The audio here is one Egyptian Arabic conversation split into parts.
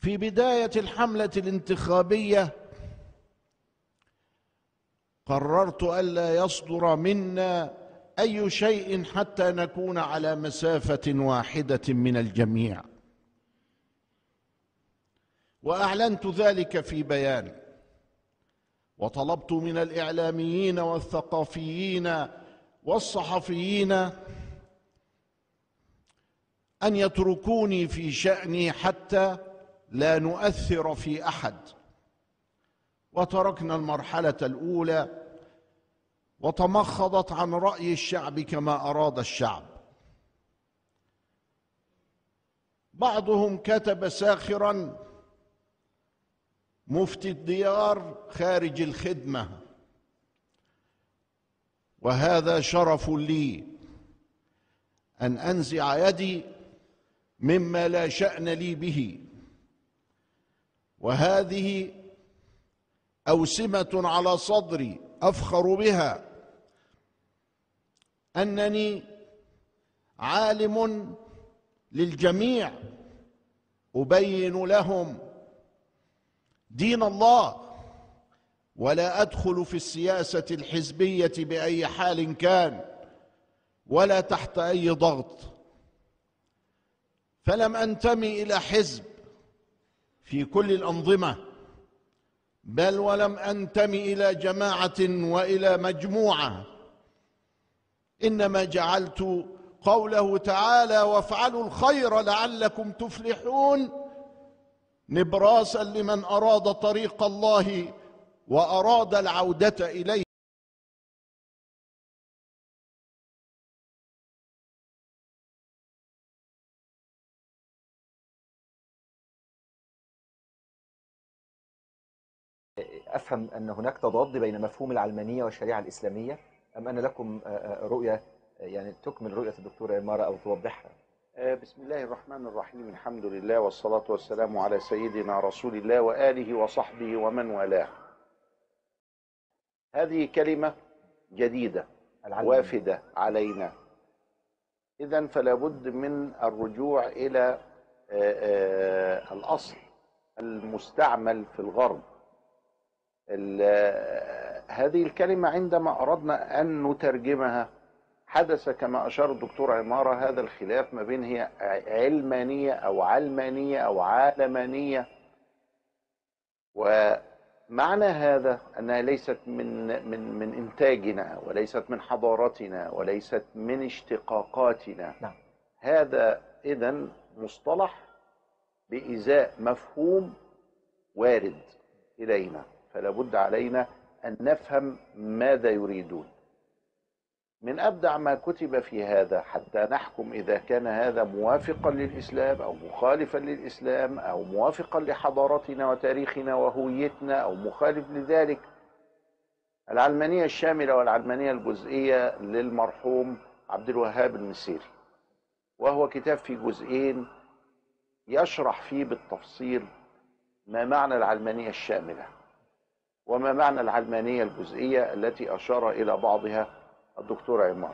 في بدايه الحمله الانتخابيه قررت الا يصدر منا اي شيء حتى نكون على مسافه واحده من الجميع واعلنت ذلك في بيان وطلبت من الاعلاميين والثقافيين والصحفيين ان يتركوني في شاني حتى لا نؤثر في احد وتركنا المرحله الاولى وتمخضت عن راي الشعب كما اراد الشعب بعضهم كتب ساخرا مفتي الديار خارج الخدمه وهذا شرف لي ان انزع يدي مما لا شان لي به وهذه اوسمه على صدري افخر بها انني عالم للجميع ابين لهم دين الله ولا ادخل في السياسه الحزبيه باي حال كان ولا تحت اي ضغط فلم انتمي الى حزب في كل الانظمه بل ولم انتمي الى جماعه والى مجموعه انما جعلت قوله تعالى وافعلوا الخير لعلكم تفلحون نبراسا لمن اراد طريق الله واراد العوده اليه افهم ان هناك تضاد بين مفهوم العلمانيه والشريعه الاسلاميه ام ان لكم رؤيه يعني تكمل رؤيه الدكتور عماره او توضحها بسم الله الرحمن الرحيم الحمد لله والصلاه والسلام على سيدنا رسول الله واله وصحبه ومن والاه هذه كلمه جديده العلمانية. وافده علينا اذا فلا بد من الرجوع الى آه، آه، الاصل المستعمل في الغرب ال- هذه الكلمة عندما أردنا أن نترجمها حدث كما أشار الدكتور عمارة هذا الخلاف ما بين هي علمانية أو علمانية أو عالمانية ومعنى هذا أنها ليست من من من إنتاجنا وليست من حضارتنا وليست من اشتقاقاتنا نعم. هذا إذا مصطلح بإزاء مفهوم وارد إلينا فلا بد علينا أن نفهم ماذا يريدون من أبدع ما كتب في هذا حتى نحكم إذا كان هذا موافقا للإسلام أو مخالفا للإسلام أو موافقا لحضارتنا وتاريخنا وهويتنا أو مخالف لذلك العلمانية الشاملة والعلمانية الجزئية للمرحوم عبد الوهاب المسيري وهو كتاب في جزئين يشرح فيه بالتفصيل ما معنى العلمانية الشاملة وما معنى العلمانية الجزئية التي أشار إلى بعضها الدكتور عمار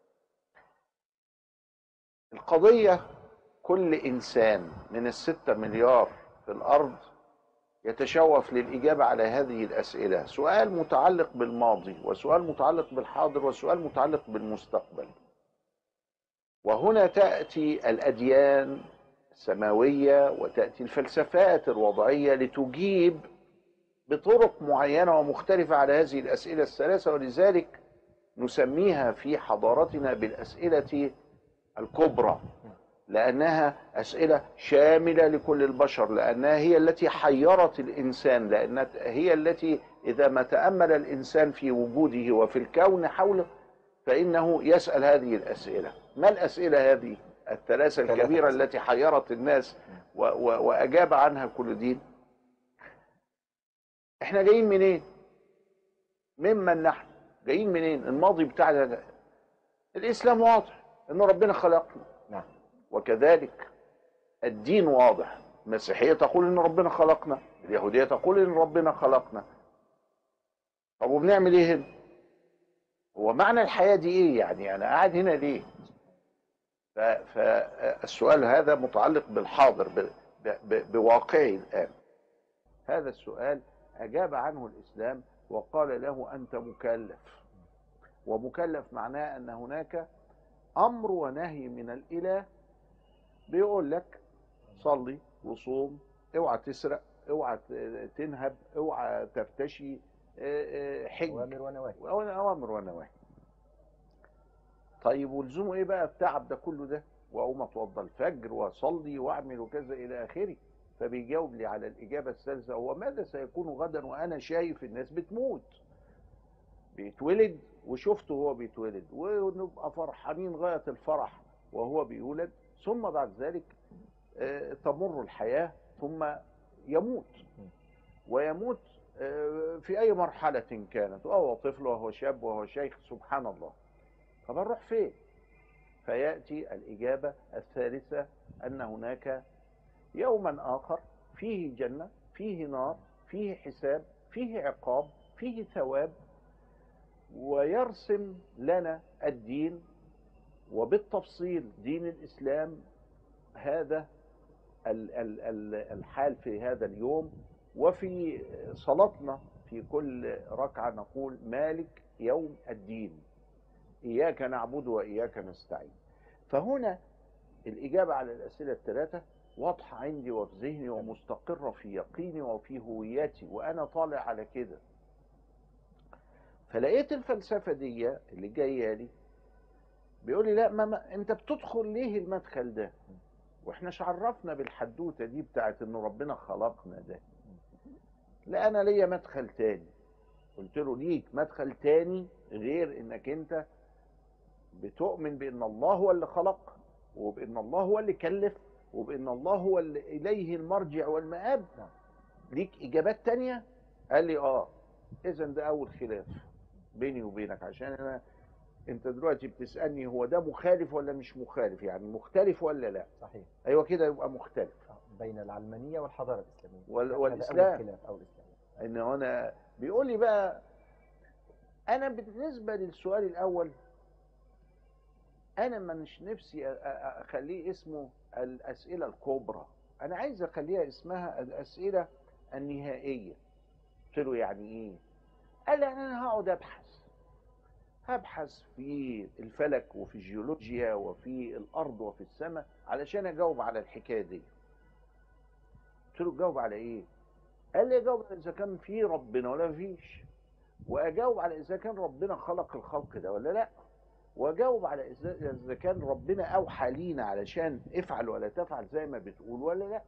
القضية كل إنسان من الستة مليار في الأرض يتشوف للإجابة على هذه الأسئلة سؤال متعلق بالماضي وسؤال متعلق بالحاضر وسؤال متعلق بالمستقبل وهنا تأتي الأديان السماوية وتأتي الفلسفات الوضعية لتجيب بطرق معينة ومختلفة على هذه الأسئلة الثلاثة ولذلك نسميها في حضارتنا بالأسئلة الكبرى لأنها أسئلة شاملة لكل البشر لأنها هي التي حيرت الإنسان لأنها هي التي إذا ما تأمل الإنسان في وجوده وفي الكون حوله فإنه يسأل هذه الأسئلة ما الأسئلة هذه الثلاثة ثلاثة الكبيرة أسئلة. التي حيرت الناس و و وأجاب عنها كل دين احنا جايين منين ممن نحن جايين منين الماضي بتاعنا ده الاسلام واضح ان ربنا خلقنا نعم وكذلك الدين واضح المسيحيه تقول ان ربنا خلقنا اليهوديه تقول ان ربنا خلقنا طب وبنعمل ايه هنا هو معنى الحياه دي ايه يعني انا قاعد هنا ليه ف- فالسؤال هذا متعلق بالحاضر ب- ب- ب- بواقعي الآن هذا السؤال أجاب عنه الإسلام وقال له أنت مكلف ومكلف معناه أن هناك أمر ونهي من الإله بيقول لك صلي وصوم اوعى تسرق اوعى ت- تنهب اوعى ترتشي اه، اه، حج أوامر ونواهي اوامر ونواهي طيب ولزومه ايه بقى التعب ده كله ده واقوم اتوضى الفجر واصلي واعمل وكذا الى اخره فبيجاوب لي على الاجابه الثالثه هو ماذا سيكون غدا وانا شايف الناس بتموت بيتولد وشفته وهو بيتولد ونبقى فرحانين غايه الفرح وهو بيولد ثم بعد ذلك آه، تمر الحياه ثم يموت ويموت آه، في اي مرحله كانت وهو طفل وهو شاب وهو شيخ سبحان الله طب نروح فين فياتي الاجابه الثالثه ان هناك يوما اخر فيه جنه فيه نار فيه حساب فيه عقاب فيه ثواب ويرسم لنا الدين وبالتفصيل دين الاسلام هذا ال- ال- ال- الحال في هذا اليوم وفي صلاتنا في كل ركعه نقول مالك يوم الدين إياك نعبد وإياك نستعين فهنا الإجابة على الأسئلة الثلاثة واضحة عندي وفي ذهني ومستقرة في يقيني وفي هويتي وأنا طالع على كده فلقيت الفلسفة دي اللي جاية لي بيقول لي لا ما, ما انت بتدخل ليه المدخل ده واحنا عرفنا بالحدوته دي بتاعت ان ربنا خلقنا ده لا انا ليا مدخل تاني قلت له ليك مدخل تاني غير انك انت بتؤمن بان الله هو اللي خلق وبان الله هو اللي كلف وبان الله هو اللي اليه المرجع والمآب نعم. ليك اجابات تانية قال لي اه اذا ده اول خلاف بيني وبينك عشان انا انت دلوقتي بتسالني هو ده مخالف ولا مش مخالف يعني مختلف ولا لا صحيح ايوه كده يبقى مختلف بين العلمانية والحضارة الإسلامية وال- هذا والإسلام. أول خلاف أو الإسلام ان هنا بيقول لي بقى انا بالنسبه للسؤال الاول انا مش نفسي أ- أ- اخليه اسمه الاسئله الكبرى انا عايز اخليها اسمها الاسئله النهائيه قلت له يعني ايه قال لي يعني انا هقعد ابحث هبحث في الفلك وفي الجيولوجيا وفي الارض وفي السماء علشان اجاوب على الحكايه دي قلت له تجاوب على ايه قال لي اجاوب على اذا كان في ربنا ولا فيش واجاوب على اذا كان ربنا خلق الخلق ده ولا لا واجاوب على اذا إذا كان ربنا اوحى لينا علشان افعل ولا تفعل زي ما بتقول ولا لا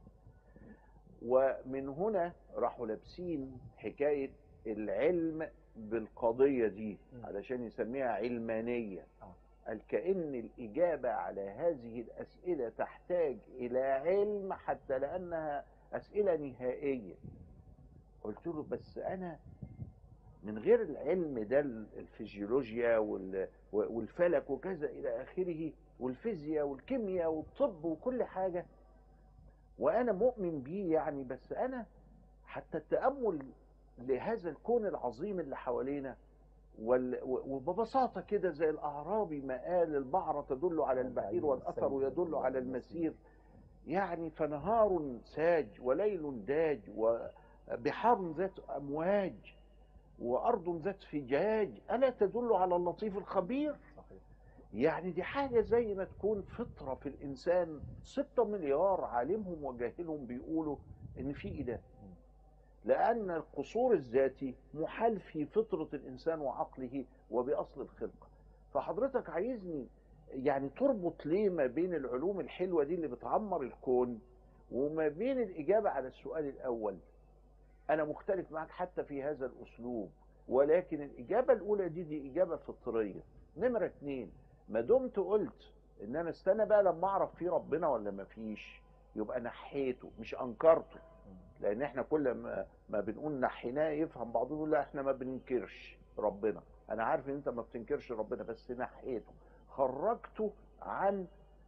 ومن هنا راحوا لابسين حكايه العلم بالقضيه دي م. علشان يسميها علمانيه آه. قال كأن الإجابة على هذه الأسئلة تحتاج إلى علم حتى لأنها أسئلة نهائية قلت له بس أنا من غير العلم ده الفيزيولوجيا وال- والفلك وكذا إلى آخره والفيزياء والكيمياء والطب وكل حاجة وأنا مؤمن بيه يعني بس أنا حتى التأمل لهذا الكون العظيم اللي حوالينا وال- و- وببساطة كده زي الأعرابي ما قال البعرة تدل على البعير والأثر يدل على المسير يعني فنهار ساج وليل داج وبحار ذات أمواج وأرض ذات فجاج ألا تدل على اللطيف الخبير صحيح يعني دي حاجة زي ما تكون فطرة في الإنسان ستة مليار عالمهم وجاهلهم بيقولوا إن في إله لأن القصور الذاتي محال في فطرة الإنسان وعقله وبأصل الخلقة فحضرتك عايزني يعني تربط ليه ما بين العلوم الحلوة دي اللي بتعمر الكون وما بين الإجابة على السؤال الأول أنا مختلف معك حتى في هذا الأسلوب ولكن الإجابة الأولى دي دي إجابة فطرية نمرة اتنين ما دمت قلت إن أنا استنى بقى لما أعرف في ربنا ولا ما فيش يبقى نحيته مش أنكرته لان احنا كل ما ما بنقول نحيناه يفهم بعضهم يقول لا احنا ما بننكرش ربنا انا عارف ان انت ما بتنكرش ربنا بس نحيته خرجته عن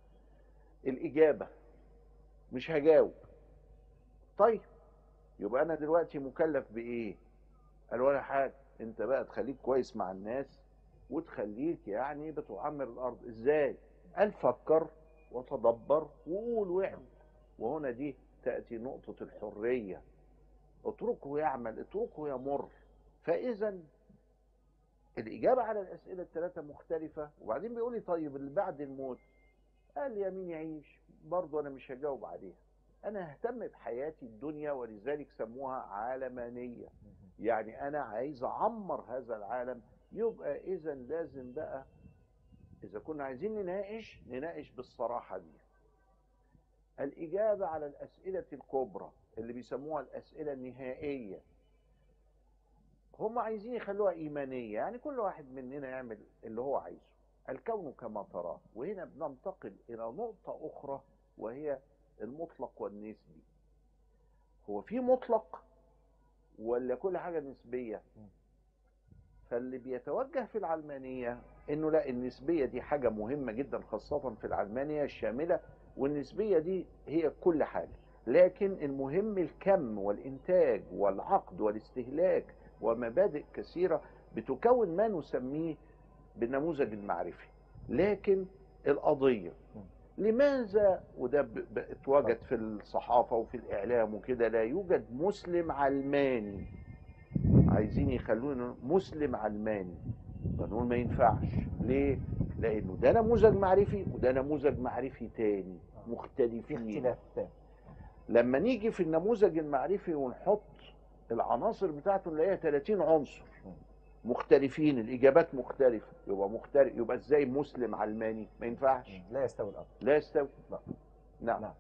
الاجابه مش هجاوب طيب يبقى انا دلوقتي مكلف بايه قال ولا حاجه انت بقى تخليك كويس مع الناس وتخليك يعني بتعمر الارض ازاي قال فكر وتدبر وقول واعمل وهنا دي تأتي نقطة الحرية اتركه يعمل اتركه يمر فإذا الإجابة على الأسئلة الثلاثة مختلفة وبعدين بيقول لي طيب اللي بعد الموت قال يا مين يعيش برضه أنا مش هجاوب عليها أنا أهتم بحياتي الدنيا ولذلك سموها عالمانية يعني أنا عايز أعمر هذا العالم يبقى إذا لازم بقى إذا كنا عايزين نناقش نناقش بالصراحة دي الإجابة على الأسئلة الكبرى اللي بيسموها الأسئلة النهائية هم عايزين يخلوها إيمانية يعني كل واحد مننا يعمل اللي هو عايزه الكون كما تراه وهنا بننتقل إلى نقطة أخرى وهي المطلق والنسبي هو في مطلق ولا كل حاجة نسبية فاللي بيتوجه في العلمانية انه لا النسبية دي حاجة مهمة جدا خاصة في العلمانية الشاملة والنسبية دي هي كل حاجة لكن المهم الكم والإنتاج والعقد والاستهلاك ومبادئ كثيرة بتكون ما نسميه بالنموذج المعرفي لكن القضية لماذا وده ب- ب- اتوجد في الصحافة وفي الإعلام وكده لا يوجد مسلم علماني عايزين يخلونا مسلم علماني فنقول ما ينفعش ليه؟ لأنه ده نموذج معرفي وده نموذج معرفي تاني في مختلفين اختلاف تام لما نيجي في النموذج المعرفي ونحط العناصر بتاعته نلاقيها 30 عنصر مختلفين الاجابات مختلفه يبقى مختلف يبقى ازاي مسلم علماني ما ينفعش لا يستوي الأمر لا يستوي لا. نعم نعم.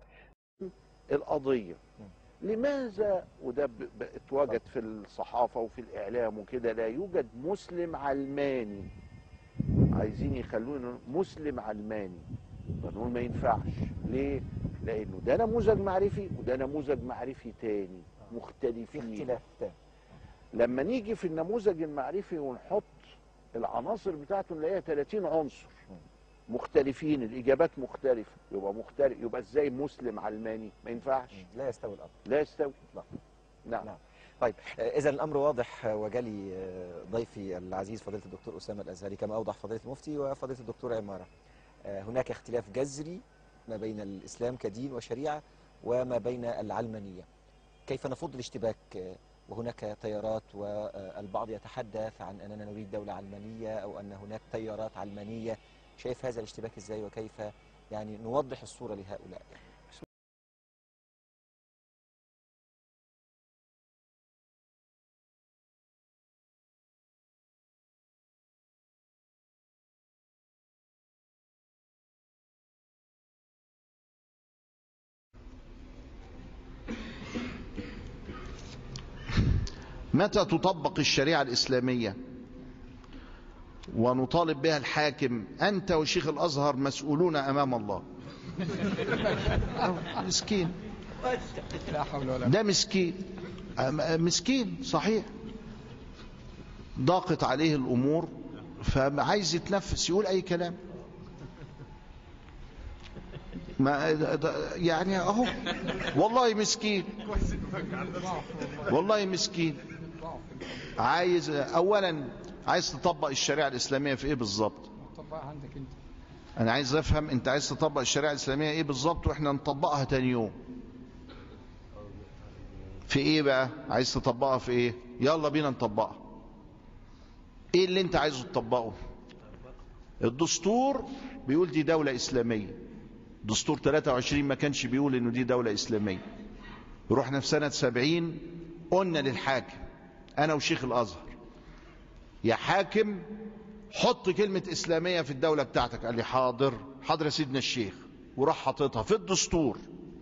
القضيه لماذا وده ب- ب- اتوجد في الصحافه وفي الاعلام وكده لا يوجد مسلم علماني عايزين يخلونا مسلم علماني فنقول ما ينفعش ليه لانه ده نموذج معرفي وده نموذج معرفي تاني في مختلفين اختلاف تام لما نيجي في النموذج المعرفي ونحط العناصر بتاعته نلاقيها 30 عنصر مختلفين الاجابات مختلفه يبقى مختلف يبقى ازاي مسلم علماني ما ينفعش لا يستوي الأمر لا يستوي لا. نعم نعم. طيب إذا الأمر واضح آه، وجالي آه، ضيفي العزيز فضيلة الدكتور أسامة الأزهري كما أوضح فضيلة المفتي وفضيلة الدكتور عمارة آه، هناك اختلاف جذري ما بين الإسلام كدين وشريعة وما بين العلمانية كيف نفض الاشتباك آه، وهناك تيارات والبعض يتحدث عن أننا نريد دولة علمانية أو أن هناك تيارات علمانية شايف هذا الاشتباك إزاي وكيف يعني نوضح الصورة لهؤلاء متى تطبق الشريعة الإسلامية ونطالب بها الحاكم أنت وشيخ الأزهر مسؤولون أمام الله مسكين لا حول ولا ده مسكين أم- مسكين صحيح ضاقت عليه الأمور فعايز يتنفس يقول أي كلام ما يعني أهو والله مسكين والله مسكين عايز أولا عايز تطبق الشريعة الإسلامية في إيه بالظبط طبقها عندك انت أنا عايز أفهم أنت عايز تطبق الشريعة الإسلامية إيه بالظبط وإحنا نطبقها تاني يوم في إيه بقى عايز تطبقها في إيه يلا بينا نطبقها إيه اللي أنت عايزه تطبقه الدستور بيقول دي دولة إسلامية دستور 23 ما كانش بيقول إنه دي دولة إسلامية رحنا في سنة 70 قلنا للحاكم أنا وشيخ الأزهر يا حاكم حط كلمة إسلامية في الدولة بتاعتك قال لي حاضر حاضر يا سيدنا الشيخ وراح حاططها في الدستور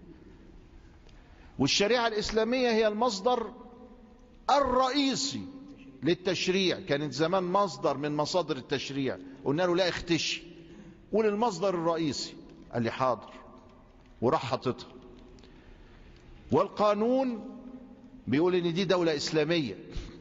والشريعة الإسلامية هي المصدر الرئيسي للتشريع كانت زمان مصدر من مصادر التشريع قلنا له لا اختشي قول المصدر الرئيسي قال لي حاضر وراح حاططها والقانون بيقول ان دي دولة اسلامية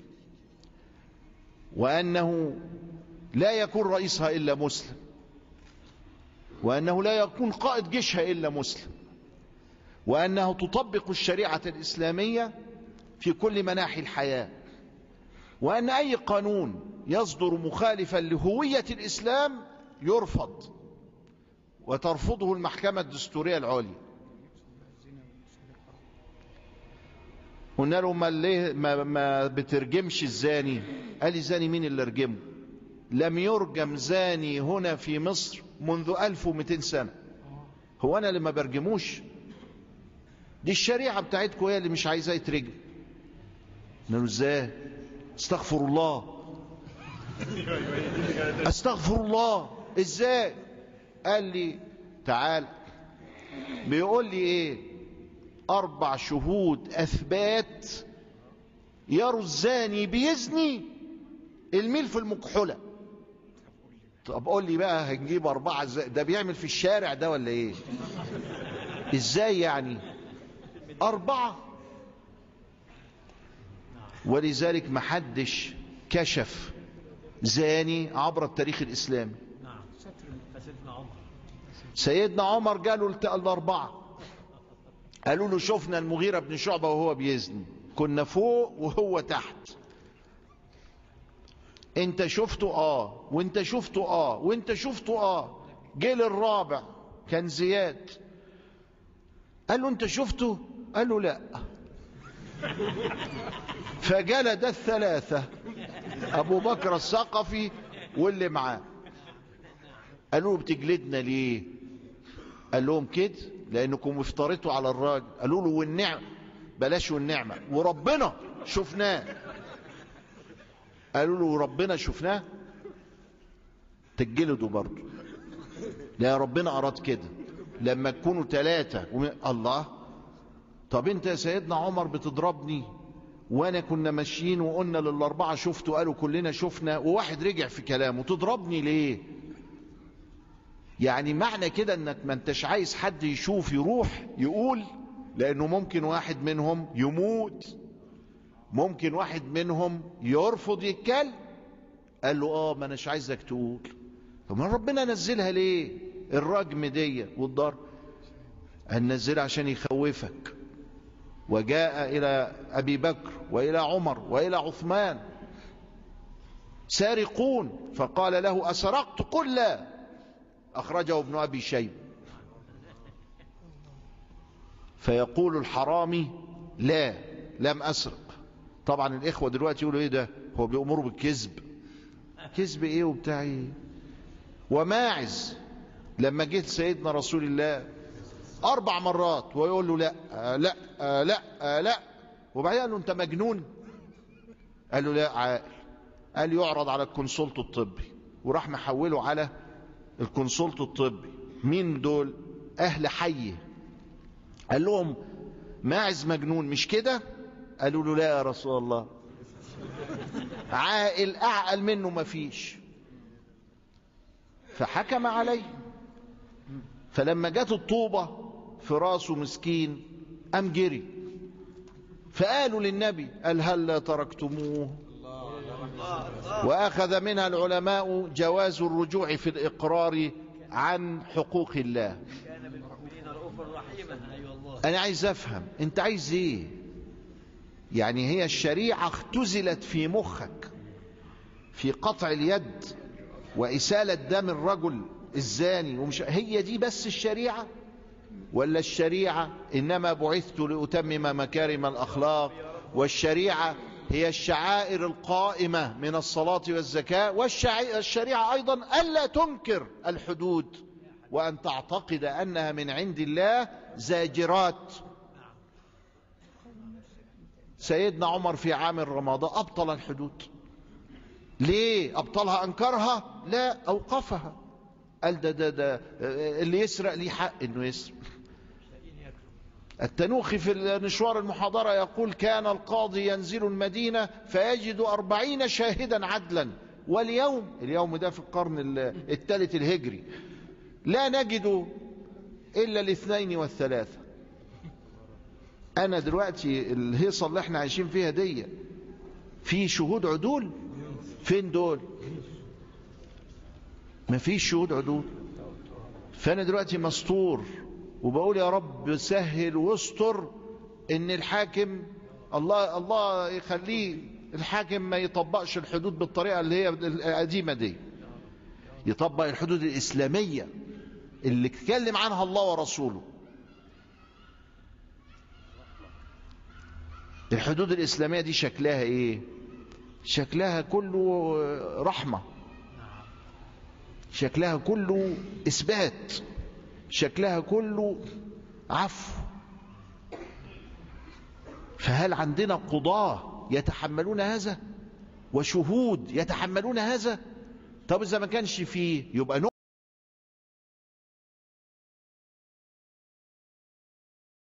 وانه لا يكون رئيسها الا مسلم وانه لا يكون قائد جيشها الا مسلم وانه تطبق الشريعة الاسلامية في كل مناحي الحياة وان اي قانون يصدر مخالفا لهوية الاسلام يرفض وترفضه المحكمة الدستورية العليا قلنا له ما ليه ما, ما بترجمش الزاني قال لي زاني مين اللي رجمه لم يرجم زاني هنا في مصر منذ 1200 سنة هو أنا اللي ما برجموش دي الشريعة بتاعتكم هي اللي مش عايزاه يترجم قلنا له ازاي استغفر الله استغفر الله ازاي قال لي تعال بيقول لي ايه اربع شهود اثبات يروا الزاني بيزني الميل في المكحله طب قول لي بقى هنجيب اربعه ازاي ده بيعمل في الشارع ده ولا ايه ازاي يعني اربعه ولذلك محدش كشف زاني عبر التاريخ الاسلامي نعم فسيدنا عمر سيدنا عمر قالوا الت- الأربعة قالوا له شفنا المغيرة بن شعبة وهو بيزني كنا فوق وهو تحت انت شفته اه وانت شفته اه وانت شفته اه جه للرابع كان زياد قال له انت شفته قال له لا فجلد الثلاثة ابو بكر الثقفي واللي معاه قالوا له بتجلدنا ليه قال لهم كده لانكم افترضتوا على الراجل قالوا له والنعم بلاش والنعمه وربنا شفناه قالوا له وربنا شفناه تجلدوا برضه لا ربنا اراد كده لما تكونوا ثلاثه وم... الله طب انت يا سيدنا عمر بتضربني وانا كنا ماشيين وقلنا للاربعه شفتوا قالوا كلنا شفنا وواحد رجع في كلامه تضربني ليه يعني معنى كده انك ما انتش عايز حد يشوف يروح يقول لانه ممكن واحد منهم يموت ممكن واحد منهم يرفض يتكلم قال له اه ما اناش عايزك تقول طب ما ربنا نزلها ليه الرجم دي والضرب قال نزلها عشان يخوفك وجاء الى ابي بكر والى عمر والى عثمان سارقون فقال له اسرقت قل لا أخرجه ابن أبي شيبة فيقول الحرامي لا لم أسرق طبعا الإخوة دلوقتي يقولوا إيه ده هو بيأمروا بالكذب كذب إيه وبتاع إيه وماعز لما جيت سيدنا رسول الله أربع مرات ويقول له لا آه لا آه لا آه لا وبعدين قال له أنت مجنون قال له لا عاقل قال يعرض على الكونسلت الطبي وراح محوله على الكونسلت الطبي مين دول اهل حي قال لهم ماعز مجنون مش كده قالوا له لا يا رسول الله عاقل اعقل منه ما فيش فحكم عليه فلما جت الطوبة في راسه مسكين قام جري فقالوا للنبي قال هل تركتموه وأخذ منها العلماء جواز الرجوع في الإقرار عن حقوق الله كان بالمؤمنين رؤوفا رحيما اي والله أنا عايز أفهم أنت عايز إيه يعني هي الشريعة اختزلت في مخك في قطع اليد وإسالة دم الرجل الزاني ومش هي دي بس الشريعة ولا الشريعة إنما بعثت لأتمم مكارم الأخلاق والشريعة هي الشعائر القائمة من الصلاة والزكاة والشريعة أيضا ألا تنكر الحدود وأن تعتقد أنها من عند الله زاجرات سيدنا عمر في عام الرمضاء أبطل الحدود ليه أبطلها أنكرها لا أوقفها قال ده ده ده اللي يسرق ليه حق انه يسرق التنوخي في نشوار المحاضرة يقول كان القاضي ينزل المدينة فيجد أربعين شاهدا عدلا واليوم اليوم ده في القرن الثالث الهجري لا نجد إلا الاثنين والثلاثة أنا دلوقتي الهيصة اللي احنا عايشين فيها دي في شهود عدول فين دول مفيش شهود عدول فأنا دلوقتي مستور وبقول يا رب سهل واستر ان الحاكم الله الله يخليه الحاكم ما يطبقش الحدود بالطريقة اللي هي القديمة دي يطبق الحدود الإسلامية اللي اتكلم عنها الله ورسوله الحدود الإسلامية دي شكلها إيه شكلها كله رحمة نعم شكلها كله إثبات شكلها كله عفو فهل عندنا قضاة يتحملون هذا وشهود يتحملون هذا طب إذا ما كانش فيه يبقى